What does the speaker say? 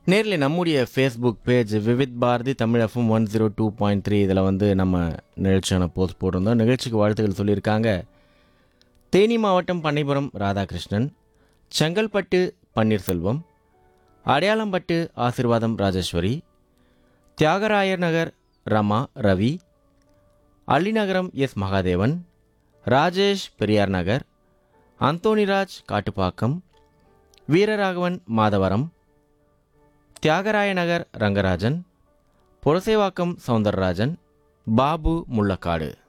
நேரில் நம்முடைய Facebook page Vividh Bharati Tamil FM one zero two point three இதில் வந்து நம்ம நிகழ்ச்சியான போஸ்ட் போட்டிருந்தோம் நிகழ்ச்சிக்கு வாழ்த்துக்கள் சொல்லியிருக்காங்க தேனி மாவட்டம் பண்ணைபுரம் ராதாகிருஷ்ணன் செங்கல்பட்டு பன்னீர்செல்வம் அடையாளம்பட்டு ஆசிர்வாதம் ராஜேஸ்வரி தியாகராயர் நகர் ரமா ரவி அள்ளிநகரம் எஸ் மகாதேவன் ராஜேஷ் பெரியார் நகர் அந்தோணிராஜ் காட்டுப்பாக்கம் வீரராகவன் மாதவரம் தியாகராய நகர் ரங்கராஜன் புரசேவாக்கம் சவுந்தரராஜன் பாபு முள்ளக்காடு